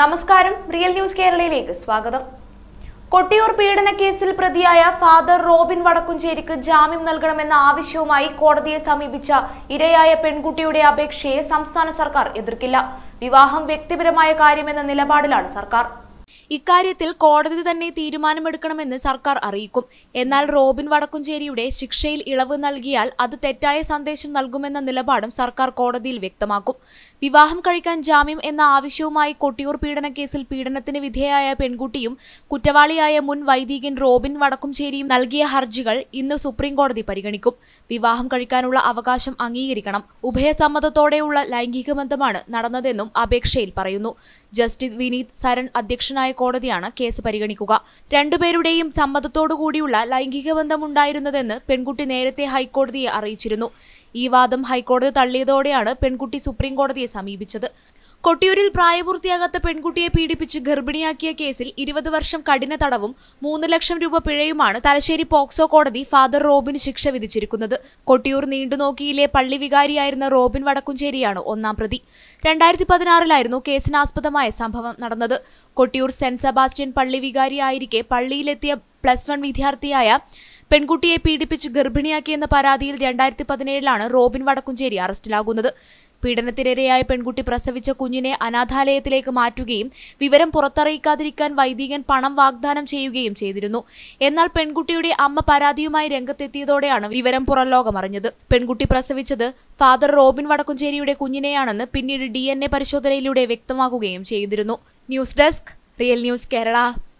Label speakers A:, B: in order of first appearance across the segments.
A: നമസ്കാരം real news കേരളയിലേക്ക് സ്വാഗതം കൊട്ടിയൂർ പീഡന കേസിൽ പ്രതിയായ ഫാദർ റോബിൻ വടക്കുംചേരിക്ക് ജാമ്യം നൽകണമെന്ന ആവശ്യവുമായി കോടതിയെ സമീപിച്ച ഇരയായ പെൺകുട്ടിയുടെ അപേക്ഷയെ സംസ്ഥാന സർക്കാർ എതിർക്കില്ല വിവാഹം വ്യക്തിപരമായ കാര്യമെന്ന നിലപാടിലാണ് സർക്കാർ ഇക്കാര്യത്തിൽ കോടതി തന്നെ തീരുമാനമെടുക്കണമെന്ന് സർക്കാർ അറിയിക്കും എന്നാൽ റോബിൻ വടക്കുംചേരിയുടെ ശിക്ഷയിൽ ഇളവ് നൽകിയാൽ അത് തെറ്റായ സന്ദേശം നൽകുമെന്ന നിലപാടും സർക്കാർ കോടതിയിൽ വ്യക്തമാക്കും വിവാഹം കഴിക്കാൻ ജാമ്യം എന്ന ആവശ്യവുമായി കൊട്ടിയൂർ പീഡന കേസിൽ പീഡനത്തിന് വിധേയായ പെൺകുട്ടിയും കുറ്റവാളിയായ മുൻ വൈദികൻ റോബിൻ വടക്കുംചേരിയും നൽകിയ ഹർജികൾ ഇന്ന് സുപ്രീം കോടതി പരിഗണിക്കും വിവാഹം കഴിക്കാനുള്ള അവകാശം അംഗീകരിക്കണം ഉഭയസമ്മതത്തോടെയുള്ള ലൈംഗിക ബന്ധമാണ് നടന്നതെന്നും അപേക്ഷയിൽ പറയുന്നു ജസ്റ്റിസ് വിനീത് സരൺ അധ്യക്ഷനായ കോടതിയാണ് കേസ് പരിഗണിക്കുക രണ്ടുപേരുടെയും സമ്മതത്തോടുകൂടിയുള്ള ലൈംഗിക ബന്ധമുണ്ടായിരുന്നതെന്ന് പെൺകുട്ടി നേരത്തെ ഹൈക്കോടതിയെ അറിയിച്ചിരുന്നു ഈ വാദം ഹൈക്കോടതി തള്ളിയതോടെയാണ് പെൺകുട്ടി സുപ്രീം കോടതിയെ സമീപിച്ചത് കൊട്ടിയൂരിൽ പ്രായപൂർത്തിയാകാത്ത പെൺകുട്ടിയെ പീഡിപ്പിച്ച് ഗർഭിണിയാക്കിയ കേസിൽ ഇരുപത് വർഷം കഠിന തടവും മൂന്ന് ലക്ഷം രൂപ പിഴയുമാണ് തലശ്ശേരി പോക്സോ കോടതി ഫാദർ റോബിന് ശിക്ഷ വിധിച്ചിരിക്കുന്നത് കൊട്ടിയൂർ നീണ്ടുനോക്കിയിലെ പള്ളി വികാരിയായിരുന്ന റോബിൻ വടക്കുംചേരിയാണ് ഒന്നാം പ്രതി രണ്ടായിരത്തി പതിനാറിലായിരുന്നു കേസിനാസ്പദമായ സംഭവം നടന്നത് കൊട്ടിയൂർ സെന്റ് സെബാസ്റ്റ്യൻ പള്ളി വികാരിയായിരിക്കെ പള്ളിയിലെത്തിയ പ്ലസ് വൺ വിദ്യാർത്ഥിയായ പെൺകുട്ടിയെ പീഡിപ്പിച്ച് ഗർഭിണിയാക്കിയെന്ന പരാതിയിൽ രണ്ടായിരത്തി പതിനേഴിലാണ് റോബിൻ വടക്കുംചേരി അറസ്റ്റിലാകുന്നത് പീഡനത്തിനിരയായ പെൺകുട്ടി പ്രസവിച്ച കുഞ്ഞിനെ അനാഥാലയത്തിലേക്ക് മാറ്റുകയും വിവരം പുറത്തറിയിക്കാതിരിക്കാൻ വൈദികൻ പണം വാഗ്ദാനം ചെയ്യുകയും ചെയ്തിരുന്നു എന്നാൽ പെൺകുട്ടിയുടെ അമ്മ പരാതിയുമായി രംഗത്തെത്തിയതോടെയാണ് വിവരം പുറംലോകമറിഞ്ഞത് പെൺകുട്ടി പ്രസവിച്ചത് ഫാദർ റോബിൻ വടക്കുംചേരിയുടെ കുഞ്ഞിനെയാണെന്ന് പിന്നീട് ഡി പരിശോധനയിലൂടെ വ്യക്തമാക്കുകയും ചെയ്തിരുന്നു news desk real news Kerala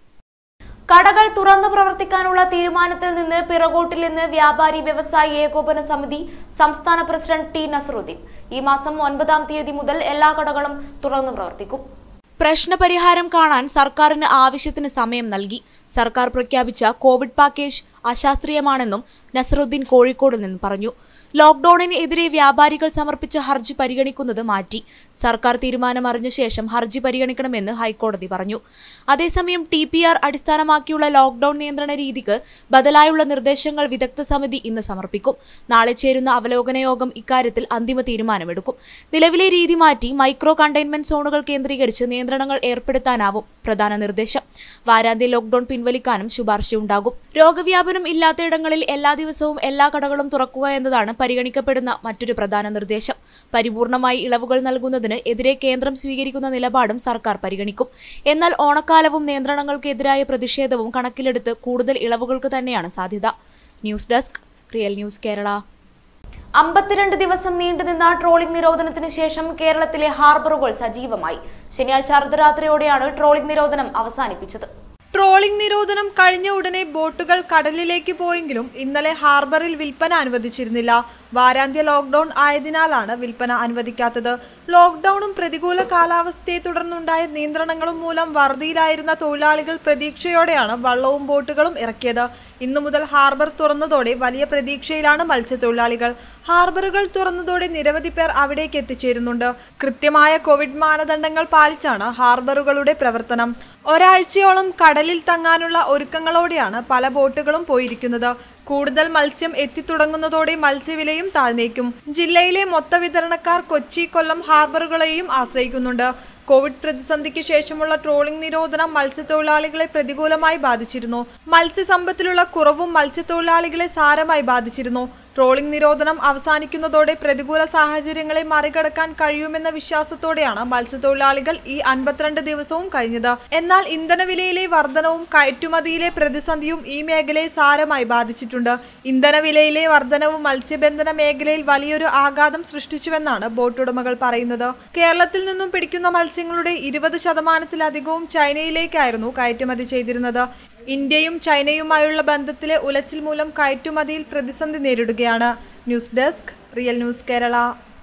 A: കടകൾ തുറന്നു പ്രവർത്തിക്കാനുള്ള തീരുമാനത്തിൽ നിന്ന് പിറകോട്ടില്ലെന്ന് വ്യാപാരി വ്യവസായി ഏകോപന സമിതി സംസ്ഥാന പ്രസിഡന്റ് ടി നസറുദ്ദീൻ ഈ മാസം ഒൻപതാം തീയതി മുതൽ എല്ലാ കടകളും തുറന്നു പ്രവർത്തിക്കും പ്രശ്നപരിഹാരം കാണാൻ സർക്കാരിന് ആവശ്യത്തിന് സമയം നൽകി സർക്കാർ പ്രഖ്യാപിച്ച കോവിഡ് പാക്കേജ് അശാസ്ത്രീയമാണെന്നും നസറുദ്ദീൻ കോഴിക്കോട് നിന്ന് പറഞ്ഞു ലോക്ഡൌണിന് എതിരെ വ്യാപാരികൾ സമർപ്പിച്ച ഹർജി പരിഗണിക്കുന്നത് മാറ്റി സർക്കാർ തീരുമാനം അറിഞ്ഞ ശേഷം ഹർജി പരിഗണിക്കണമെന്ന് ഹൈക്കോടതി പറഞ്ഞു അതേസമയം ടി പി ആർ അടിസ്ഥാനമാക്കിയുള്ള ലോക്ഡൌൺ നിയന്ത്രണ രീതിക്ക് ബദലായുള്ള നിർദ്ദേശങ്ങൾ വിദഗ്ധ സമിതി ഇന്ന് സമർപ്പിക്കും നാളെ ചേരുന്ന അവലോകന യോഗം ഇക്കാര്യത്തിൽ അന്തിമ തീരുമാനമെടുക്കും നിലവിലെ രീതി മാറ്റി മൈക്രോ കണ്ടെയ്ൻമെന്റ് സോണുകൾ കേന്ദ്രീകരിച്ച് നിയന്ത്രണങ്ങൾ ഏർപ്പെടുത്താനാവും പ്രധാന നിർദ്ദേശം വാരാന്ത്യ ലോക്ഡൌൺ പിൻവലിക്കാനും ശുപാർശയുണ്ടാകും രോഗവ്യാപനം ഇല്ലാത്തയിടങ്ങളിൽ എല്ലാ ദിവസവും എല്ലാ കടകളും തുറക്കുക എന്നതാണ് പരിഗണിക്കപ്പെടുന്ന മറ്റൊരു പ്രധാന നിർദ്ദേശം പരിപൂർണമായി ഇളവുകൾ നൽകുന്നതിന് എതിരെ കേന്ദ്രം സ്വീകരിക്കുന്ന നിലപാടും സർക്കാർ പരിഗണിക്കും എന്നാൽ ഓണക്കാലവും നിയന്ത്രണങ്ങൾക്കെതിരായ പ്രതിഷേധവും കണക്കിലെടുത്ത് കൂടുതൽ ഇളവുകൾക്ക് തന്നെയാണ് സാധ്യത news desk real news Kerala അമ്പത്തിരണ്ട് ദിവസം നീണ്ടുനിന്ന ട്രോളിംഗ് നിരോധനത്തിന് ശേഷം കേരളത്തിലെ ഹാർബറുകൾ സജീവമായി ശനിയാഴ്ച അർദ്ധരാത്രിയോടെയാണ് ട്രോളിംഗ് നിരോധനം അവസാനിപ്പിച്ചത്
B: ട്രോളിംഗ് നിരോധനം കഴിഞ്ഞ ഉടനെ ബോട്ടുകൾ കടലിലേക്ക് പോയെങ്കിലും ഇന്നലെ ഹാർബറിൽ വിൽപ്പന അനുവദിച്ചിരുന്നില്ല വാരാന്ത്യ ലോക്ഡൌൺ ആയതിനാലാണ് വിൽപ്പന അനുവദിക്കാത്തത് ലോക്ഡൌണും പ്രതികൂല കാലാവസ്ഥയെ തുടർന്നുണ്ടായ നിയന്ത്രണങ്ങളും മൂലം വറുതിയിലായിരുന്ന തൊഴിലാളികൾ പ്രതീക്ഷയോടെയാണ് വള്ളവും ബോട്ടുകളും ഇറക്കിയത് ഇന്നു മുതൽ ഹാർബർ തുറന്നതോടെ വലിയ പ്രതീക്ഷയിലാണ് മത്സ്യത്തൊഴിലാളികൾ ഹാർബറുകൾ തുറന്നതോടെ നിരവധി പേർ അവിടേക്ക് എത്തിച്ചേരുന്നുണ്ട് കൃത്യമായ കോവിഡ് മാനദണ്ഡങ്ങൾ പാലിച്ചാണ് ഹാർബറുകളുടെ പ്രവർത്തനം ഒരാഴ്ചയോളം കടലിൽ തങ്ങാനുള്ള ഒരുക്കങ്ങളോടെയാണ് പല ബോട്ടുകളും പോയിരിക്കുന്നത് കൂടുതൽ മത്സ്യം എത്തിത്തുടങ്ങുന്നതോടെ മത്സ്യവിലയും താഴ്ന്നേക്കും ജില്ലയിലെ മൊത്ത വിതരണക്കാർ കൊച്ചി കൊല്ലം ഹാർബറുകളെയും ആശ്രയിക്കുന്നുണ്ട് കോവിഡ് പ്രതിസന്ധിക്ക് ശേഷമുള്ള ട്രോളിംഗ് നിരോധനം മത്സ്യത്തൊഴിലാളികളെ പ്രതികൂലമായി ബാധിച്ചിരുന്നു മത്സ്യസമ്പത്തിലുള്ള കുറവും മത്സ്യത്തൊഴിലാളികളെ സാരമായി ബാധിച്ചിരുന്നു ട്രോളിംഗ് നിരോധനം അവസാനിക്കുന്നതോടെ പ്രതികൂല സാഹചര്യങ്ങളെ മറികടക്കാൻ കഴിയുമെന്ന വിശ്വാസത്തോടെയാണ് മത്സ്യത്തൊഴിലാളികൾ ഈ അൻപത്തിരണ്ട് ദിവസവും കഴിഞ്ഞത് എന്നാൽ ഇന്ധനവിലയിലെ വർധനവും കയറ്റുമതിയിലെ പ്രതിസന്ധിയും ഈ മേഖലയെ സാരമായി ബാധിച്ചിട്ടുണ്ട് ഇന്ധനവിലയിലെ വർധനവും മത്സ്യബന്ധന മേഖലയിൽ വലിയൊരു ആഘാതം സൃഷ്ടിച്ചുവെന്നാണ് ബോട്ടുടമകൾ പറയുന്നത് കേരളത്തിൽ നിന്നും പിടിക്കുന്ന മത്സ്യങ്ങളുടെ ഇരുപത് ശതമാനത്തിലധികവും ചൈനയിലേക്കായിരുന്നു കയറ്റുമതി ചെയ്തിരുന്നത് ഇന്ത്യയും ചൈനയുമായുള്ള ബന്ധത്തിലെ ഉലച്ചിൽ മൂലം കയറ്റുമതിയിൽ പ്രതിസന്ധി നേരിടുകയാണ് news desk real news Kerala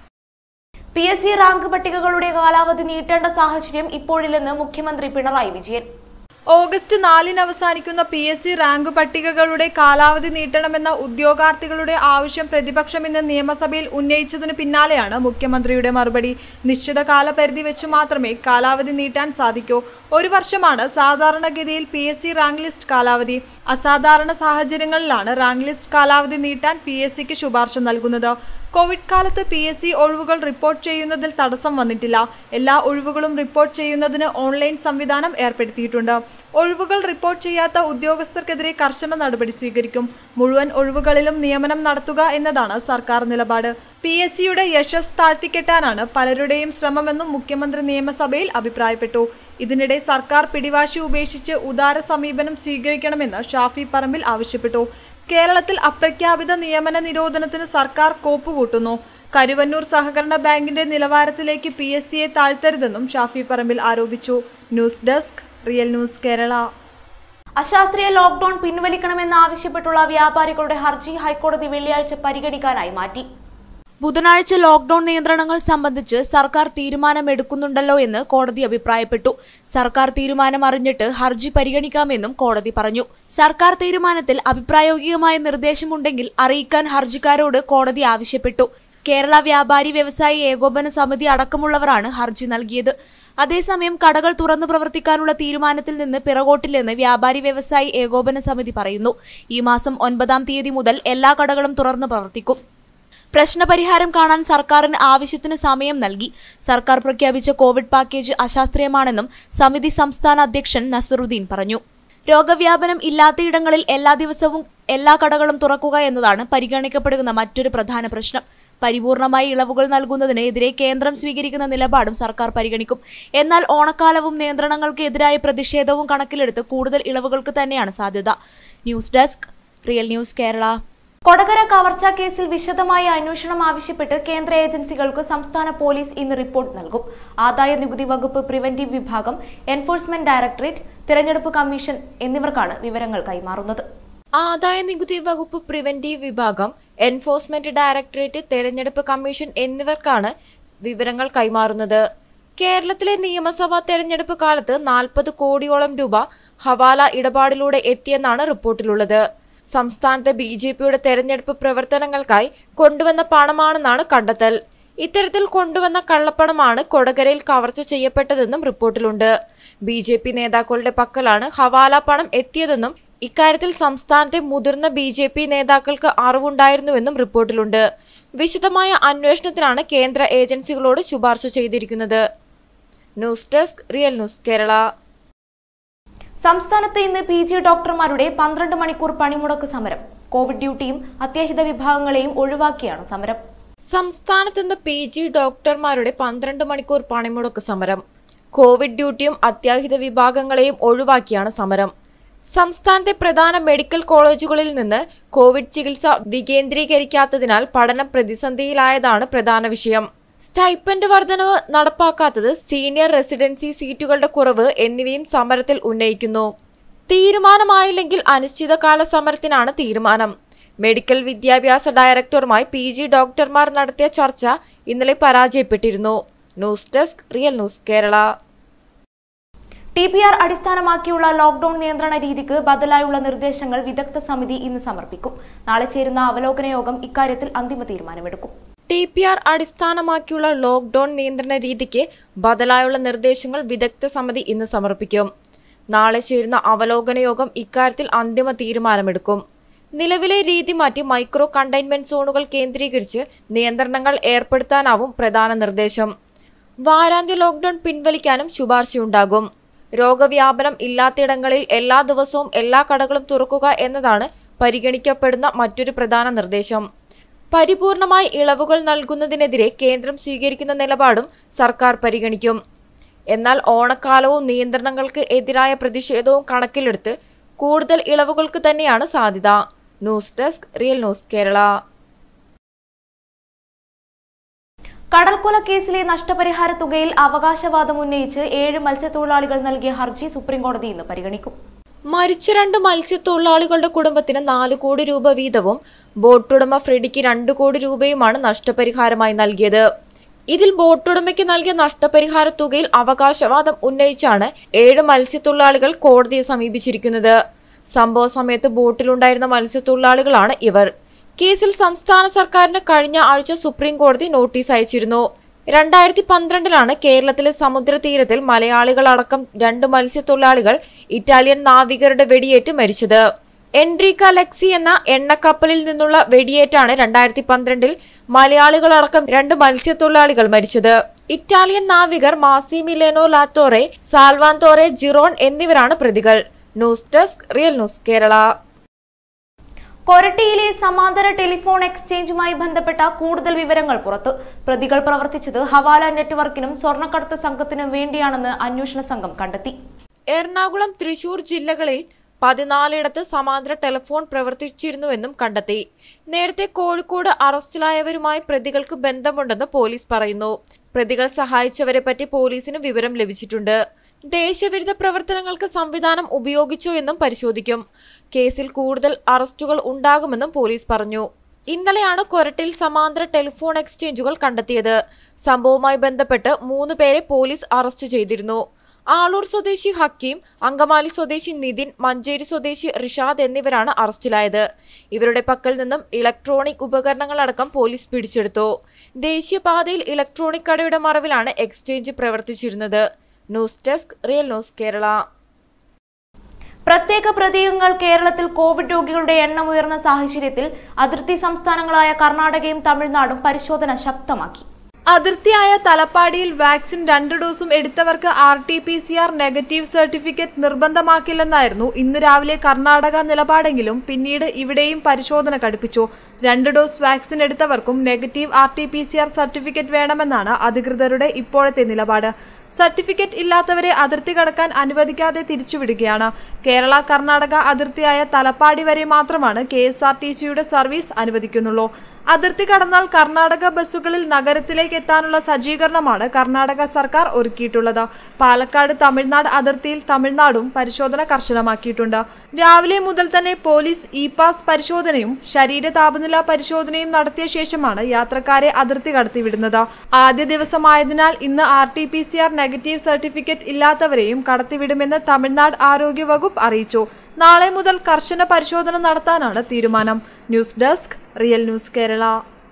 A: P S C rank പട്ടികകളുടെ കാലാവധി നീട്ടേണ്ട സാഹചര്യം ഇപ്പോഴില്ലെന്ന് മുഖ്യമന്ത്രി പിണറായി വിജയൻ
B: ഓഗസ്റ്റ് നാലിന് അവസാനിക്കുന്ന പി എസ് സി റാങ്ക് പട്ടികകളുടെ കാലാവധി നീട്ടണമെന്ന ഉദ്യോഗാർത്ഥികളുടെ ആവശ്യം പ്രതിപക്ഷം ഇന്ന് നിയമസഭയിൽ ഉന്നയിച്ചതിനു പിന്നാലെയാണ് മുഖ്യമന്ത്രിയുടെ മറുപടി നിശ്ചിത കാലപരിധി വെച്ച് മാത്രമേ കാലാവധി നീട്ടാൻ സാധിക്കൂ ഒരു വർഷമാണ് സാധാരണഗതിയിൽ P S C rank list കാലാവധി അസാധാരണ സാഹചര്യങ്ങളിലാണ് റാങ്ക് ലിസ്റ്റ് കാലാവധി നീട്ടാൻ പി എസ് സിക്ക് ശുപാർശ നൽകുന്നത് കോവിഡ് കാലത്ത് പി എസ് സി ഒഴിവുകൾ റിപ്പോർട്ട് ചെയ്യുന്നതിൽ തടസ്സം വന്നിട്ടില്ല എല്ലാ ഒഴിവുകളും റിപ്പോർട്ട് ചെയ്യുന്നതിന് ഓൺലൈൻ സംവിധാനം ഏർപ്പെടുത്തിയിട്ടുണ്ട് ഒഴിവുകൾ റിപ്പോർട്ട് ചെയ്യാത്ത ഉദ്യോഗസ്ഥർക്കെതിരെ കർശന നടപടി സ്വീകരിക്കും മുഴുവൻ ഒഴിവുകളിലും നിയമനം നടത്തുക എന്നതാണ് സർക്കാർ നിലപാട് പി എസ് സിയുടെ യശസ് താഴ്ത്തിക്കെട്ടാനാണ് പലരുടെയും ശ്രമമെന്നും മുഖ്യമന്ത്രി നിയമസഭയിൽ അഭിപ്രായപ്പെട്ടു ഇതിനിടെ സർക്കാർ പിടിവാശി ഉപേക്ഷിച്ച് ഉദാര സമീപനം സ്വീകരിക്കണമെന്ന് ഷാഫി പറമ്പിൽ ആവശ്യപ്പെട്ടു കേരളത്തിൽ അപ്രഖ്യാപിത നിയമന നിരോധനത്തിന് സർക്കാർ കോപ്പുകൂട്ടുന്നു കരുവന്നൂർ സഹകരണ ബാങ്കിന്റെ നിലവാരത്തിലേക്ക് പി എസ് സിയെ താഴ്ത്തരുതെന്നും ഷാഫി പറമ്പിൽ ആരോപിച്ചു news desk real news Kerala
A: അശാസ്ത്രീയ ലോക്ഡൌൺ പിൻവലിക്കണമെന്നാവശ്യപ്പെട്ടുള്ള വ്യാപാരികളുടെ ഹർജി ഹൈക്കോടതി വെള്ളിയാഴ്ച പരിഗണിക്കാനായി മാറ്റി ബുധനാഴ്ച ലോക്ഡൌൺ നിയന്ത്രണങ്ങൾ സംബന്ധിച്ച് സർക്കാർ തീരുമാനമെടുക്കുന്നുണ്ടല്ലോ എന്ന് കോടതി അഭിപ്രായപ്പെട്ടു സർക്കാർ തീരുമാനം അറിഞ്ഞിട്ട് ഹർജി പരിഗണിക്കാമെന്നും കോടതി പറഞ്ഞു സർക്കാർ തീരുമാനത്തിൽ അഭിപ്രായോഗികമായ നിർദ്ദേശമുണ്ടെങ്കിൽ അറിയിക്കാൻ ഹർജിക്കാരോട് കോടതി ആവശ്യപ്പെട്ടു കേരള വ്യാപാരി വ്യവസായി ഏകോപന സമിതി അടക്കമുള്ളവരാണ് ഹർജി നൽകിയത് അതേസമയം കടകൾ തുറന്നു പ്രവർത്തിക്കാനുള്ള തീരുമാനത്തിൽ നിന്ന് പിറകോട്ടില്ലെന്ന് വ്യാപാരി വ്യവസായി ഏകോപന സമിതി പറയുന്നു ഈ മാസം ഒൻപതാം തീയതി മുതൽ എല്ലാ കടകളും തുറന്നു പ്രവർത്തിക്കും പ്രശ്നപരിഹാരം കാണാൻ സർക്കാരിന് ആവശ്യത്തിന് സമയം നൽകി സർക്കാർ പ്രഖ്യാപിച്ച കോവിഡ് പാക്കേജ് അശാസ്ത്രീയമാണെന്നും സമിതി സംസ്ഥാന അധ്യക്ഷൻ നസറുദ്ദീൻ പറഞ്ഞു രോഗവ്യാപനം ഇല്ലാത്തയിടങ്ങളിൽ എല്ലാ ദിവസവും എല്ലാ കടകളും തുറക്കുക എന്നതാണ് പരിഗണിക്കപ്പെടുന്ന മറ്റൊരു പ്രധാന പ്രശ്നം പരിപൂർണമായി ഇളവുകൾ നൽകുന്നതിന് എതിരെ കേന്ദ്രം സ്വീകരിക്കുന്ന നിലപാടും സർക്കാർ പരിഗണിക്കും എന്നാൽ ഓണക്കാലവും നിയന്ത്രണങ്ങൾക്ക് എതിരായ പ്രതിഷേധവും കണക്കിലെടുത്ത് കൂടുതൽ ഇളവുകൾക്ക് തന്നെയാണ് സാധ്യത news desk real news Kerala Kodakara കവർച്ചാ കേസിൽ വിശദമായ അന്വേഷണം ആവശ്യപ്പെട്ട് കേന്ദ്ര ഏജൻസികൾക്ക് സംസ്ഥാന പോലീസ് ഇന്ന് റിപ്പോർട്ട് നൽകും ആദായ നികുതി വകുപ്പ് പ്രിവന്റീവ് വിഭാഗം എൻഫോഴ്സ്മെന്റ് ഡയറക്ടറേറ്റ് തിരഞ്ഞെടുപ്പ് കമ്മീഷൻ എന്നിവർക്കാണ് വിവരങ്ങൾ കൈമാറുന്നത്
C: ആദായ നികുതി വകുപ്പ് പ്രിവന്റീവ് വിഭാഗം എൻഫോഴ്സ്മെന്റ് ഡയറക്ടറേറ്റ് തെരഞ്ഞെടുപ്പ് കമ്മീഷൻ എന്നിവർക്കാണ് വിവരങ്ങൾ കൈമാറുന്നത് കേരളത്തിലെ നിയമസഭാ തെരഞ്ഞെടുപ്പ് കാലത്ത് നാൽപ്പത് കോടിയോളം രൂപ ഹവാല ഇടപാടിലൂടെ എത്തിയെന്നാണ് റിപ്പോർട്ടിലുള്ളത് സംസ്ഥാനത്തെ ബി ജെ പിയുടെ തെരഞ്ഞെടുപ്പ് പ്രവർത്തനങ്ങൾക്കായി കൊണ്ടുവന്ന പണമാണെന്നാണ് കണ്ടെത്തൽ ഇത്തരത്തിൽ കൊണ്ടുവന്ന കള്ളപ്പണമാണ് കൊടകരയിൽ കവർച്ച ചെയ്യപ്പെട്ടതെന്നും റിപ്പോർട്ടിലുണ്ട് ബി ജെ പി നേതാക്കളുടെ പക്കലാണ് ഹവാല പണം എത്തിയതെന്നും ഇക്കാര്യത്തിൽ സംസ്ഥാനത്തെ മുതിർന്ന ബി ജെ പി നേതാക്കൾക്ക് അറിവുണ്ടായിരുന്നുവെന്നും റിപ്പോർട്ടിലുണ്ട് വിശദമായ അന്വേഷണത്തിനാണ് കേന്ദ്ര ഏജൻസികളോട് ശുപാർശ ചെയ്തിരിക്കുന്നത് news desk real news Kerala
A: സംസ്ഥാനത്ത് ഇന്ന് പി ജി ഡോക്ടർമാരുടെ പന്ത്രണ്ട് മണിക്കൂർ പണിമുടക്ക് സമരം കോവിഡ് ഡ്യൂട്ടിയും അത്യാഹിത വിഭാഗങ്ങളെയും ഒഴിവാക്കിയാണ് സമരം
C: സംസ്ഥാനത്ത് ഇന്ന് പി ജി ഡോക്ടർമാരുടെ പന്ത്രണ്ട് മണിക്കൂർ പണിമുടക്ക് സമരം കോവിഡ് ഡ്യൂട്ടിയും അത്യാഹിത വിഭാഗങ്ങളെയും ഒഴിവാക്കിയാണ് സമരം സംസ്ഥാനത്തെ പ്രധാന മെഡിക്കൽ കോളേജുകളിൽ നിന്ന് കോവിഡ് ചികിത്സ വികേന്ദ്രീകരിക്കാത്തതിനാൽ പഠനം പ്രതിസന്ധിയിലായതാണ് പ്രധാന വിഷയം സ്റ്റൈപ്പൻഡ് വർധനവ് നടപ്പാക്കാത്തത് സീനിയർ റെസിഡൻസി സീറ്റുകളുടെ കുറവ് എന്നിവയും സമരത്തിൽ ഉന്നയിക്കുന്നു തീരുമാനമായില്ലെങ്കിൽ അനിശ്ചിതകാല സമരത്തിനാണ് തീരുമാനം മെഡിക്കൽ വിദ്യാഭ്യാസ ഡയറക്ടറുമായി പി ജി ഡോക്ടർമാർ നടത്തിയ ചർച്ച ഇന്നലെ പരാജയപ്പെട്ടിരുന്നു news desk real news Kerala
A: T P R അടിസ്ഥാനമാക്കിയുള്ള ലോക്ഡൌൺ നിയന്ത്രണ രീതിക്ക് ബദലായുള്ള നിർദ്ദേശങ്ങൾ വിദഗ്ധ സമിതി ഇന്ന് സമർപ്പിക്കും നാളെ ചേരുന്ന അവലോകന യോഗം ഇക്കാര്യത്തിൽ അന്തിമ തീരുമാനമെടുക്കും
C: ടി പി ആർ അടിസ്ഥാനമാക്കിയുള്ള ലോക്ഡൌൺ നിയന്ത്രണ രീതിക്ക് ബദലായുള്ള നിർദ്ദേശങ്ങൾ വിദഗ്ധ സമിതി ഇന്ന് സമർപ്പിക്കും നാളെ ചേരുന്ന അവലോകന യോഗം ഇക്കാര്യത്തിൽ അന്തിമ തീരുമാനമെടുക്കും നിലവിലെ രീതി മാറ്റി മൈക്രോ കണ്ടെയ്ൻമെന്റ് സോണുകൾ കേന്ദ്രീകരിച്ച് നിയന്ത്രണങ്ങൾ ഏർപ്പെടുത്താനാവും പ്രധാന നിർദ്ദേശം വാരാന്ത്യ ലോക്ഡൌൺ പിൻവലിക്കാനും ശുപാർശയുണ്ടാകും രോഗവ്യാപനം ഇല്ലാത്തിടങ്ങളിൽ എല്ലാ ദിവസവും എല്ലാ കടകളും തുറക്കുക എന്നതാണ് പരിഗണിക്കപ്പെടുന്ന മറ്റൊരു പ്രധാന നിർദ്ദേശം പരിപൂർണമായി ഇളവുകൾ നൽകുന്നതിനെതിരെ കേന്ദ്രം സ്വീകരിക്കുന്ന നിലപാടും സർക്കാർ പരിഗണിക്കും എന്നാൽ ഓണക്കാലവും നിയന്ത്രണങ്ങൾക്ക് എതിരായ പ്രതിഷേധവും കണക്കിലെടുത്ത് കൂടുതൽ ഇളവുകൾക്ക് തന്നെയാണ് സാധ്യത news desk real news Kerala
A: കടൽക്കൊല കേസിലെ നഷ്ടപരിഹാര തുകയിൽ അവകാശവാദം ഉന്നയിച്ച് ഏഴ് മത്സ്യത്തൊഴിലാളികൾ നൽകിയ ഹർജി സുപ്രീംകോടതി ഇന്ന് പരിഗണിക്കും
C: മരിച്ച രണ്ട് മത്സ്യത്തൊഴിലാളികളുടെ കുടുംബത്തിന് നാല് കോടി രൂപ വീതവും ബോട്ടുടമ ഫ്രെഡിക്ക് രണ്ട് കോടി രൂപയുമാണ് നഷ്ടപരിഹാരമായി നൽകിയത് ഇതിൽ ബോട്ടുടമയ്ക്ക് നൽകിയ നഷ്ടപരിഹാര തുകയിൽ അവകാശവാദം ഉന്നയിച്ചാണ് ഏഴ് മത്സ്യത്തൊഴിലാളികൾ കോടതിയെ സമീപിച്ചിരിക്കുന്നത് സംഭവ സമയത്ത് ബോട്ടിലുണ്ടായിരുന്ന മത്സ്യത്തൊഴിലാളികളാണ് ഇവർ കേസിൽ സംസ്ഥാന സർക്കാരിന് കഴിഞ്ഞ ആഴ്ച സുപ്രീം കോടതി നോട്ടീസ് അയച്ചിരുന്നു രണ്ടായിരത്തി പന്ത്രണ്ടിലാണ് കേരളത്തിലെ സമുദ്രതീരത്തിൽ മലയാളികളടക്കം രണ്ട് മത്സ്യത്തൊഴിലാളികൾ ഇറ്റാലിയൻ നാവികരുടെ വെടിയേറ്റ് മരിച്ചത് എൻട്രിക്ക ലെക്സി എന്ന എണ്ണക്കപ്പലിൽ നിന്നുള്ള വെടിയേറ്റാണ് രണ്ടായിരത്തി പന്ത്രണ്ടിൽ മലയാളികളടക്കം രണ്ട് മത്സ്യത്തൊഴിലാളികൾ മരിച്ചത് ഇറ്റാലിയൻ നാവികർ മാസിമിലേനോ ലാത്തോറെ സാൽവാന്തോറെ ജിറോൺ എന്നിവരാണ് പ്രതികൾ news desk real news Kerala
A: കൊരട്ടിയിലെ സമാന്തര ടെലിഫോൺ എക്സ്ചേഞ്ചുമായി ബന്ധപ്പെട്ട കൂടുതൽ വിവരങ്ങൾ പുറത്ത് പ്രതികൾ പ്രവർത്തിച്ചത് ഹവാല നെറ്റ്വർക്കിനും സ്വർണ്ണക്കടത്ത് സംഘത്തിനും വേണ്ടിയാണെന്ന് അന്വേഷണ സംഘം കണ്ടെത്തി
C: എറണാകുളം തൃശൂർ ജില്ലകളിൽ പതിനാലിടത്ത് സമാന്തര ടെലിഫോൺ പ്രവർത്തിച്ചിരുന്നുവെന്നും കണ്ടെത്തി നേരത്തെ കോഴിക്കോട് അറസ്റ്റിലായവരുമായി പ്രതികൾക്ക് ബന്ധമുണ്ടെന്ന് പോലീസ് പറയുന്നു പ്രതികൾ സഹായിച്ചവരെ പറ്റി പോലീസിന് വിവരം ലഭിച്ചിട്ടുണ്ട് ദേശവിരുദ്ധ പ്രവർത്തനങ്ങൾക്ക് സംവിധാനം ഉപയോഗിച്ചോ എന്നും പരിശോധിക്കും കേസിൽ കൂടുതൽ അറസ്റ്റുകൾ ഉണ്ടാകുമെന്നും പോലീസ് പറഞ്ഞു ഇന്നലെയാണ് കൊരട്ടിൽ സമാന്തര ടെലിഫോൺ എക്സ്ചേഞ്ചുകൾ കണ്ടെത്തിയത് സംഭവവുമായി ബന്ധപ്പെട്ട് മൂന്ന് പേരെ പോലീസ് അറസ്റ്റ് ചെയ്തിരുന്നു ആളൂർ സ്വദേശി ഹക്കീം അങ്കമാലി സ്വദേശി നിതിൻ മഞ്ചേരി സ്വദേശി റിഷാദ് എന്നിവരാണ് അറസ്റ്റിലായത് ഇവരുടെ പക്കൽ നിന്നും ഇലക്ട്രോണിക് ഉപകരണങ്ങളടക്കം പോലീസ് പിടിച്ചെടുത്തു ദേശീയപാതയിൽ ഇലക്ട്രോണിക് കടയുടെ മറവിലാണ് എക്സ്ചേഞ്ച് പ്രവർത്തിച്ചിരുന്നത് news desk real news Kerala
A: പ്രത്യേക പ്രതീകങ്ങൾ കേരളത്തിൽ കോവിഡ് രോഗികളുടെ എണ്ണം ഉയർന്ന സാഹചര്യത്തിൽ അതിർത്തി സംസ്ഥാനങ്ങളായ കർണാടകയും തമിഴ്നാടും പരിശോധന ശക്തമാക്കി
B: അതിർത്തിയായ തലപ്പാടിയിൽ വാക്സിൻ രണ്ട് ഡോസും എടുത്തവർക്ക് R T P C R negative certificate നിർബന്ധമാക്കില്ലെന്നായിരുന്നു ഇന്ന് രാവിലെ കർണാടക നിലപാടെങ്കിലും പിന്നീട് ഇവിടെയും പരിശോധന കടുപ്പിച്ചു രണ്ട് ഡോസ് വാക്സിൻ എടുത്തവർക്കും negative R T P C R certificate വേണമെന്നാണ് അധികൃതരുടെ ഇപ്പോഴത്തെ നിലപാട് സർട്ടിഫിക്കറ്റ് ഇല്ലാത്തവരെ അതിർത്തി കടക്കാൻ അനുവദിക്കാതെ തിരിച്ചുവിടുകയാണ് കേരള കർണാടക അതിർത്തിയായ തലപ്പാടി വരെ മാത്രമാണ് കെ എസ് ആർ ടി സിയുടെ സർവീസ് അനുവദിക്കുന്നുള്ളൂ അതിർത്തി കടന്നാൽ കർണാടക ബസ്സുകളിൽ നഗരത്തിലേക്ക് എത്താനുള്ള സജ്ജീകരണമാണ് കർണാടക സർക്കാർ ഒരുക്കിയിട്ടുള്ളത് പാലക്കാട് തമിഴ്നാട് അതിർത്തിയിൽ തമിഴ്നാടും പരിശോധന കർശനമാക്കിയിട്ടുണ്ട് രാവിലെ മുതൽ തന്നെ പോലീസ് ഇ പാസ് പരിശോധനയും ശരീര താപനില പരിശോധനയും നടത്തിയ ശേഷമാണ് യാത്രക്കാരെ അതിർത്തി കടത്തിവിടുന്നത് ആദ്യ ദിവസമായതിനാൽ ഇന്ന് R T P C R negative certificate ഇല്ലാത്തവരെയും കടത്തിവിടുമെന്ന് തമിഴ്നാട് ആരോഗ്യ വകുപ്പ് അറിയിച്ചു നാളെ മുതൽ കർശന പരിശോധന നടത്താനാണ് തീരുമാനം news desk real news Kerala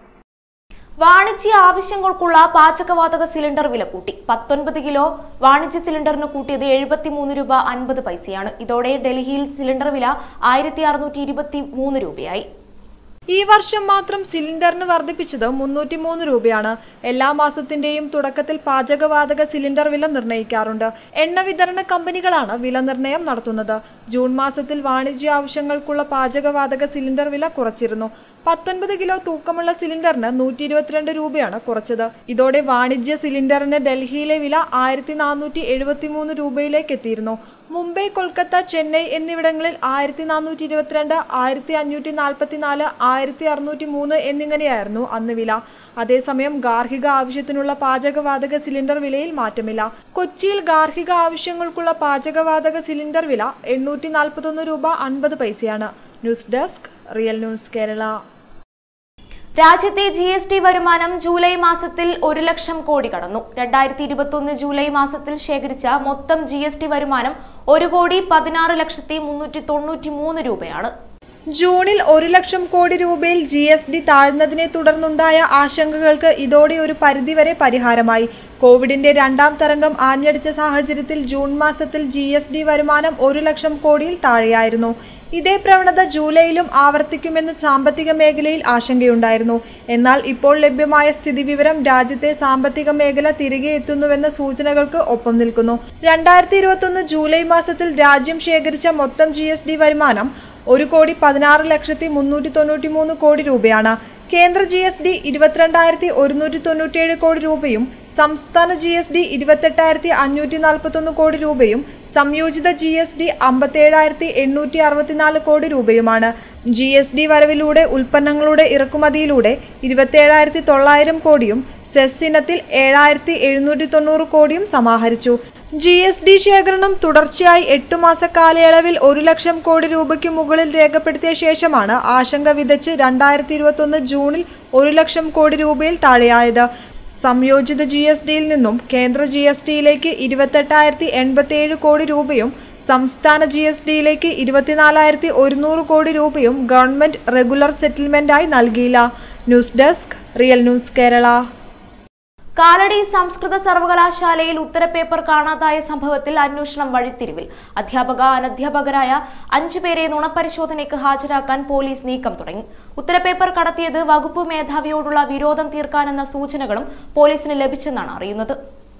A: വാണിജ്യ ആവശ്യങ്ങൾക്കുള്ള പാചകവാതക സിലിണ്ടർ വില കൂട്ടി പത്തൊൻപത് കിലോ വാണിജ്യ സിലിണ്ടറിന് കൂട്ടിയത് എഴുപത്തിമൂന്ന് രൂപ അൻപത് പൈസയാണ് ഇതോടെ ഡൽഹിയിൽ സിലിണ്ടർ വില ആയിരത്തി അറുന്നൂറ്റി ഇരുപത്തി മൂന്ന് രൂപയായി
B: ഈ വർഷം മാത്രം സിലിണ്ടറിന് വർദ്ധിപ്പിച്ചത് മുന്നൂറ്റി മൂന്ന് രൂപയാണ് എല്ലാ മാസത്തിന്റെയും തുടക്കത്തിൽ പാചകവാതക സിലിണ്ടർ വില നിർണ്ണയിക്കാറുണ്ട് എണ്ണ വിതരണ കമ്പനികളാണ് വില നിർണ്ണയം നടത്തുന്നത് ജൂൺ മാസത്തിൽ വാണിജ്യ ആവശ്യങ്ങൾക്കുള്ള പാചകവാതക സിലിണ്ടർ വില കുറച്ചിരുന്നു പത്തൊൻപത് കിലോ തൂക്കമുള്ള സിലിണ്ടറിന് നൂറ്റി ഇരുപത്തിരണ്ട് രൂപയാണ് കുറച്ചത് ഇതോടെ വാണിജ്യ സിലിണ്ടറിന് ഡൽഹിയിലെ വില ആയിരത്തി നാനൂറ്റി എഴുപത്തി മൂന്ന് രൂപയിലേക്ക് എത്തിയിരുന്നു മുംബൈ കൊൽക്കത്ത ചെന്നൈ എന്നിവിടങ്ങളിൽ ആയിരത്തി നാനൂറ്റി ഇരുപത്തിരണ്ട് ആയിരത്തി അഞ്ഞൂറ്റി നാൽപ്പത്തിനാല് ആയിരത്തി അറുന്നൂറ്റി മൂന്ന് എന്നിങ്ങനെയായിരുന്നു അന്ന് വില അതേസമയം ഗാർഹിക ആവശ്യത്തിനുള്ള പാചകവാതക സിലിണ്ടർ വിലയിൽ മാറ്റമില്ല കൊച്ചിയിൽ ഗാർഹിക ആവശ്യങ്ങൾക്കുള്ള പാചകവാതക സിലിണ്ടർ വില എണ്ണൂറ്റി നാൽപ്പത്തൊന്ന് രൂപ അൻപത് പൈസയാണ് news desk real news Kerala
A: രാജ്യത്തെ ജി എസ് ടി വരുമാനം ജൂലൈ മാസത്തിൽ ഒരു ലക്ഷം കോടി കടന്നു രണ്ടായിരത്തി ഇരുപത്തൊന്ന് ജൂലൈ മാസത്തിൽ ശേഖരിച്ച മൊത്തം ജി എസ് ടി വരുമാനം ഒരു കോടി പതിനാറ് ലക്ഷത്തി മുന്നൂറ്റി തൊണ്ണൂറ്റി മൂന്ന് രൂപയാണ്
B: ജൂണിൽ ഒരു ലക്ഷം കോടി രൂപയിൽ ജി എസ് ഡി താഴ്ന്നതിനെ തുടർന്നുണ്ടായ ആശങ്കകൾക്ക് ഇതോടെ ഒരു പരിധിവരെ പരിഹാരമായി കോവിഡിന്റെ രണ്ടാം തരംഗം ആഞ്ഞടിച്ച സാഹചര്യത്തിൽ ജൂൺ മാസത്തിൽ ജി എസ് ഡി വരുമാനം ഒരു ലക്ഷം കോടിയിൽ താഴെയായിരുന്നു ഇതേ പ്രവണത ജൂലൈയിലും ആവർത്തിക്കുമെന്ന് സാമ്പത്തിക മേഖലയിൽ ആശങ്കയുണ്ടായിരുന്നു എന്നാൽ ഇപ്പോൾ ലഭ്യമായ സ്ഥിതിവിവരം രാജ്യത്തെ സാമ്പത്തിക മേഖല തിരികെ എത്തുന്നുവെന്ന സൂചനകൾക്ക് ഒപ്പം നിൽക്കുന്നു രണ്ടായിരത്തി ഇരുപത്തൊന്ന് ജൂലൈ മാസത്തിൽ രാജ്യം ശേഖരിച്ച മൊത്തം ജി എസ് ഡി വരുമാനം ഒരു കോടി പതിനാറ് ലക്ഷത്തി മുന്നൂറ്റി തൊണ്ണൂറ്റി മൂന്ന് കോടി രൂപയാണ് കേന്ദ്ര ജി എസ് ഡി ഇരുപത്തിരണ്ടായിരത്തി ഒരുന്നൂറ്റി തൊണ്ണൂറ്റിയേഴ് കോടി രൂപയും സംസ്ഥാന ജി എസ് ഡി ഇരുപത്തെട്ടായിരത്തി അഞ്ഞൂറ്റി നാൽപ്പത്തൊന്ന് കോടി രൂപയും സംയോജിത ജി എസ് ഡി അമ്പത്തേഴായിരത്തി എണ്ണൂറ്റി അറുപത്തിനാല് കോടി രൂപയുമാണ് ജി എസ് ഡി വരവിലൂടെ ഉൽപ്പന്നങ്ങളുടെ ഇറക്കുമതിയിലൂടെ ഇരുപത്തേഴായിരത്തി തൊള്ളായിരം കോടിയും സെസ് ഇനത്തിൽ ഏഴായിരത്തി എഴുന്നൂറ്റി തൊണ്ണൂറ് കോടിയും സമാഹരിച്ചു ജി എസ് ഡി ശേഖരണം തുടർച്ചയായി എട്ടു മാസ കാലയളവിൽ ഒരു ലക്ഷം കോടി രൂപയ്ക്ക് മുകളിൽ രേഖപ്പെടുത്തിയ ശേഷമാണ് ആശങ്ക വിതച്ച് രണ്ടായിരത്തി ഇരുപത്തൊന്ന് ജൂണിൽ ഒരു ലക്ഷം കോടി രൂപയിൽ താഴെയായത് സംയോജിത ജി എസ് ഡിയിൽ നിന്നും കേന്ദ്ര ജി എസ് ടിയിലേക്ക് ഇരുപത്തെട്ടായിരത്തി എൺപത്തിയേഴ് കോടി രൂപയും സംസ്ഥാന ജി എസ് ഡിയിലേക്ക് ഇരുപത്തിനാലായിരത്തി ഒരുന്നൂറ് കോടി രൂപയും ഗവൺമെന്റ് റെഗുലർ സെറ്റിൽമെന്റായി നൽകിയില്ല news desk real news Kerala
A: Kalady സംസ്കൃത സർവകലാശാലയിൽ ഉത്തരപേപ്പർ കാണാതായ സംഭവത്തിൽ അന്വേഷണം വഴിത്തിരിവിൽ അധ്യാപക അനധ്യാപകരായ അഞ്ചു പേരെ നുണപരിശോധനയ്ക്ക് ഹാജരാക്കാൻ പോലീസ് നീക്കം തുടങ്ങി ഉത്തരപേപ്പർ കടത്തിയത് വകുപ്പ് മേധാവിയോടുള്ള വിരോധം തീർക്കാനെന്ന സൂചനകളും പോലീസിന് ലഭിച്ചെന്നാണ് അറിയുന്നത്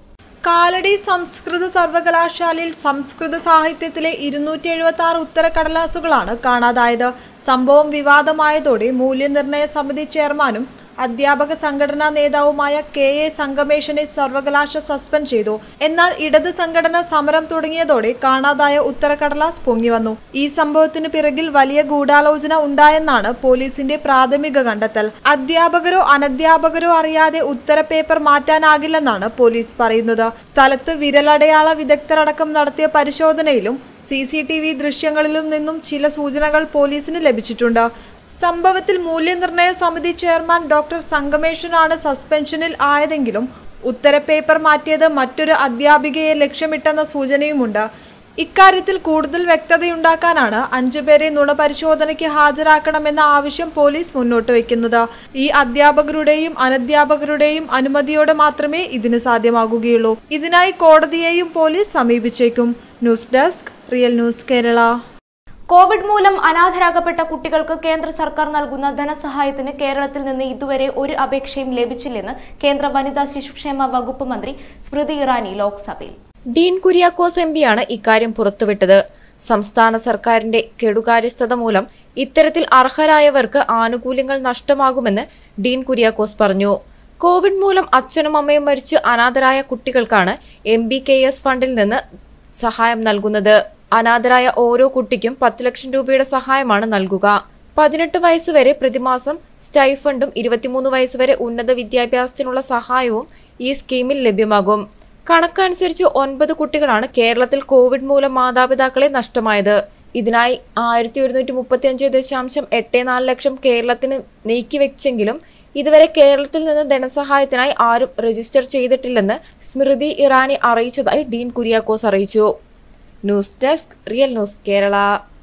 B: കാലടി സംസ്കൃത സർവകലാശാലയിൽ സംസ്കൃത സാഹിത്യത്തിലെ ഇരുന്നൂറ്റി എഴുപത്തി ആറ് ഉത്തരക്കടലാസുകളാണ് കാണാതായത് സംഭവം വിവാദമായതോടെ മൂല്യനിർണ്ണയ സമിതി ചെയർമാനും അധ്യാപക സംഘടനാ നേതാവുമായ കെ എ സംഗമേഷനെ സർവകലാശാല സസ്പെൻഡ് ചെയ്തു എന്നാൽ ഇടത് സംഘടന സമരം തുടങ്ങിയതോടെ കാണാതായ ഉത്തരക്കടലാസ് പൊങ്ങിവന്നു ഈ സംഭവത്തിന് പിറകിൽ വലിയ ഗൂഢാലോചന ഉണ്ടായെന്നാണ് പോലീസിന്റെ പ്രാഥമിക കണ്ടെത്തൽ അധ്യാപകരോ അനധ്യാപകരോ അറിയാതെ ഉത്തരപേപ്പർ മാറ്റാനാകില്ലെന്നാണ് പോലീസ് പറയുന്നത് സ്ഥലത്ത് വിരലടയാള വിദഗ്ധരടക്കം നടത്തിയ പരിശോധനയിലും സി സി ടി വി ദൃശ്യങ്ങളിലും നിന്നും ചില സൂചനകൾ പോലീസിന് ലഭിച്ചിട്ടുണ്ട് സംഭവത്തിൽ മൂല്യനിർണ്ണയ സമിതി ചെയർമാൻ ഡോക്ടർ സംഗമേഷനാണ് സസ്പെൻഷനിൽ ആയതെങ്കിലും ഉത്തരപേപ്പർ മാറ്റിയത് മറ്റൊരു അധ്യാപികയെ ലക്ഷ്യമിട്ടെന്ന സൂചനയുമുണ്ട് ഇക്കാര്യത്തിൽ കൂടുതൽ വ്യക്തതയുണ്ടാക്കാനാണ് അഞ്ചുപേരെ നുണപരിശോധനയ്ക്ക് ഹാജരാക്കണമെന്ന ആവശ്യം പോലീസ് മുന്നോട്ട് വയ്ക്കുന്നത് ഈ അധ്യാപകരുടെയും അനധ്യാപകരുടെയും അനുമതിയോടെ മാത്രമേ ഇതിന് സാധ്യമാകുകയുള്ളൂ ഇതിനായി കോടതിയെയും പോലീസ് സമീപിച്ചേക്കും news desk real news Kerala
A: covid മൂലം അനാഥരാകപ്പെട്ട കുട്ടികൾക്ക് കേന്ദ്ര സർക്കാർ നൽകുന്ന ധനസഹായത്തിന് കേരളത്തിൽ നിന്ന് ഇതുവരെ ഒരു അപേക്ഷയും ലഭിച്ചില്ലെന്ന് കേന്ദ്ര വനിതാ ശിശുക്ഷേമ വകുപ്പ് മന്ത്രി സ്മൃതി ഇറാനി ലോക്സഭയിൽ
C: ഡീൻ കുര്യാക്കോസ് എം പിയാണ് ഇക്കാര്യം പുറത്തുവിട്ടത് സംസ്ഥാന സർക്കാരിന്റെ കെടുകാര്യസ്ഥത മൂലം ഇത്തരത്തിൽ അർഹരായവർക്ക് ആനുകൂല്യങ്ങൾ നഷ്ടമാകുമെന്ന് ഡീൻ കുര്യാക്കോസ് പറഞ്ഞു കോവിഡ് മൂലം അച്ഛനും അമ്മയും മരിച്ച് അനാഥരായ കുട്ടികൾക്കാണ് എം ബി കെ എസ് ഫണ്ടിൽ നിന്ന് സഹായം നൽകുന്നത് അനാഥരായ ഓരോ കുട്ടിക്കും പത്ത് ലക്ഷം രൂപയുടെ സഹായമാണ് നൽകുക പതിനെട്ട് വയസ്സുവരെ പ്രതിമാസം സ്റ്റൈഫണ്ടും ഇരുപത്തിമൂന്ന് വയസ്സുവരെ ഉന്നത വിദ്യാഭ്യാസത്തിനുള്ള സഹായവും ഈ സ്കീമിൽ ലഭ്യമാകും കണക്കനുസരിച്ച് ഒൻപത് കുട്ടികളാണ് കേരളത്തിൽ കോവിഡ് മൂലം മാതാപിതാക്കളെ നഷ്ടമായത് ഇതിനായി ആയിരത്തി ഒരുന്നൂറ്റി മുപ്പത്തി അഞ്ച് ദശാംശം എട്ട് നാല് ലക്ഷം കേരളത്തിന് നീക്കിവെച്ചെങ്കിലും ഇതുവരെ കേരളത്തിൽ നിന്ന് ധനസഹായത്തിനായി ആരും രജിസ്റ്റർ ചെയ്തിട്ടില്ലെന്ന് സ്മൃതി ഇറാനി അറിയിച്ചതായി ഡീൻ കുര്യാക്കോസ് അറിയിച്ചു news desk real news Kerala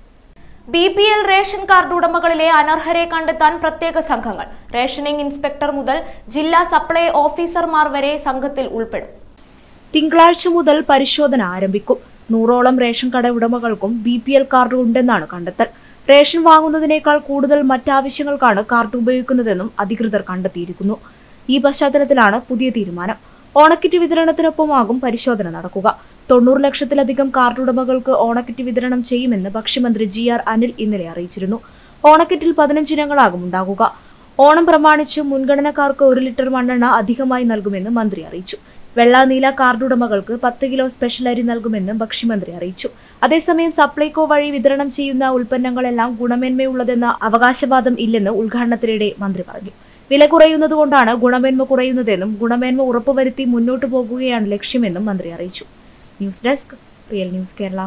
A: B P L ration card ഉടമകളിലെ അനർഹരെ കണ്ടെത്താൻ പ്രത്യേക സംഘങ്ങൾ റേഷനിംഗ് ഇൻസ്പെക്ടർ മുതൽ ജില്ലാ സപ്ലൈ ഓഫീസർമാർ വരെ സംഘത്തിൽ ഉൾപ്പെടും
D: തിങ്കളാഴ്ച മുതൽ പരിശോധന ആരംഭിക്കും നൂറോളം റേഷൻ കട ഉടമകൾക്കും ബി പി എൽ കാർഡ് ഉണ്ടെന്നാണ് കണ്ടെത്തൽ റേഷൻ വാങ്ങുന്നതിനേക്കാൾ കൂടുതൽ മറ്റാവശ്യങ്ങൾക്കാണ് കാർഡ് ഉപയോഗിക്കുന്നതെന്നും അധികൃതർ കണ്ടെത്തിയിരിക്കുന്നു ഈ പശ്ചാത്തലത്തിലാണ് പുതിയ തീരുമാനം ഓണക്കിറ്റ് വിതരണത്തിനൊപ്പമാകും പരിശോധന നടക്കുക തൊണ്ണൂറ് ലക്ഷത്തിലധികം കാർഡ് ഉടമകൾക്ക് ഓണക്കിറ്റ് വിതരണം ചെയ്യുമെന്ന് ഭക്ഷ്യമന്ത്രി ജി ആർ അനിൽ ഇന്നലെ അറിയിച്ചിരുന്നു ഓണക്കിറ്റിൽ പതിനഞ്ചിനങ്ങളാകും ഉണ്ടാകുക ഓണം പ്രമാണിച്ച് മുൻഗണനക്കാർക്ക് ഒരു ലിറ്റർ മണ്ണെണ്ണ അധികമായി നൽകുമെന്ന് മന്ത്രി അറിയിച്ചു വെള്ള നീല കാർഡ് ഉടമകൾക്ക് പത്ത് കിലോ സ്പെഷ്യൽ അരി നൽകുമെന്നും ഭക്ഷ്യമന്ത്രി അറിയിച്ചു അതേസമയം സപ്ലൈകോ വഴി വിതരണം ചെയ്യുന്ന ഉൽപ്പന്നങ്ങളെല്ലാം ഗുണമേന്മയുള്ളതെന്ന അവകാശവാദം ഇല്ലെന്ന് ഉദ്ഘാടനത്തിനിടെ മന്ത്രി പറഞ്ഞു വില കുറയുന്നതുകൊണ്ടാണ് ഗുണമേന്മ കുറയുന്നതെന്നും ഗുണമേന്മ ഉറപ്പുവരുത്തി മുന്നോട്ടു പോകുകയാണ് ലക്ഷ്യമെന്നും മന്ത്രി അറിയിച്ചു news desk real news Kerala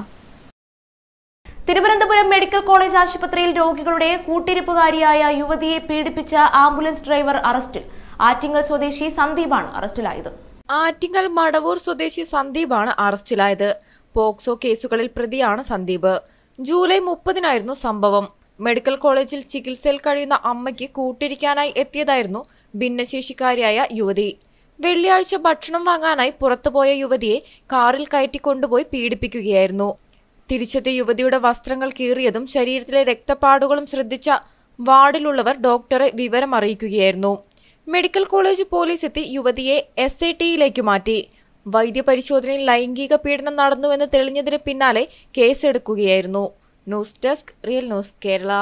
A: Thiruvananthapuram medical college ആശുപത്രിയിൽ രോഗികളുടെ കൂട്ടിരിപ്പുകാരിയായ യുവതിയെ പീഡിപ്പിച്ച ആംബുലൻസ് ഡ്രൈവർ അറസ്റ്റിൽ ആറ്റിങ്ങൽ സ്വദേശി സന്ദീപാണ് അറസ്റ്റിലായത്
C: ആറ്റിങ്ങൽ മടവൂർ സ്വദേശി സന്ദീപാണ് അറസ്റ്റിലായത് പോക്സോ കേസുകളിൽ പ്രതിയാണ് സന്ദീപ് ജൂലൈ മുപ്പതിനായിരുന്നു സംഭവം മെഡിക്കൽ കോളേജിൽ ചികിത്സയിൽ കഴിയുന്ന അമ്മയ്ക്ക് കൂട്ടിരിക്കാനായി എത്തിയതായിരുന്നു ഭിന്നശേഷിക്കാരിയായ യുവതി വെള്ളിയാഴ്ച ഭക്ഷണം വാങ്ങാനായി പുറത്തുപോയ യുവതിയെ കാറിൽ കയറ്റിക്കൊണ്ടുപോയി പീഡിപ്പിക്കുകയായിരുന്നു തിരിച്ചെത്തിയ യുവതിയുടെ വസ്ത്രങ്ങൾ കീറിയതും ശരീരത്തിലെ രക്തപ്പാടുകളും ശ്രദ്ധിച്ച വാർഡിലുള്ളവർ ഡോക്ടറെ വിവരം അറിയിക്കുകയായിരുന്നു മെഡിക്കൽ കോളേജ് പോലീസ് എത്തി യുവതിയെ എസ് ഐ ടിയിലേക്ക് മാറ്റി വൈദ്യപരിശോധനയിൽ ലൈംഗിക പീഡനം നടന്നുവെന്ന് തെളിഞ്ഞതിന് പിന്നാലെ കേസെടുക്കുകയായിരുന്നു news desk real news Kerala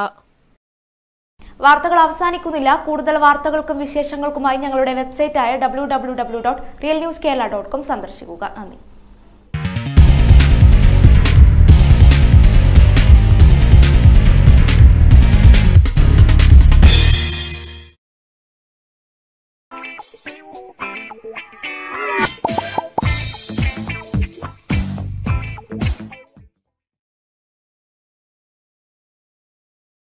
A: വാർത്തകൾ അവസാനിക്കുന്നില്ല കൂടുതൽ വാർത്തകൾക്കും വിശേഷങ്ങൾക്കുമായി ഞങ്ങളുടെ വെബ്സൈറ്റായ W W W dot real news Kerala dot com സന്ദർശിക്കുക നന്ദി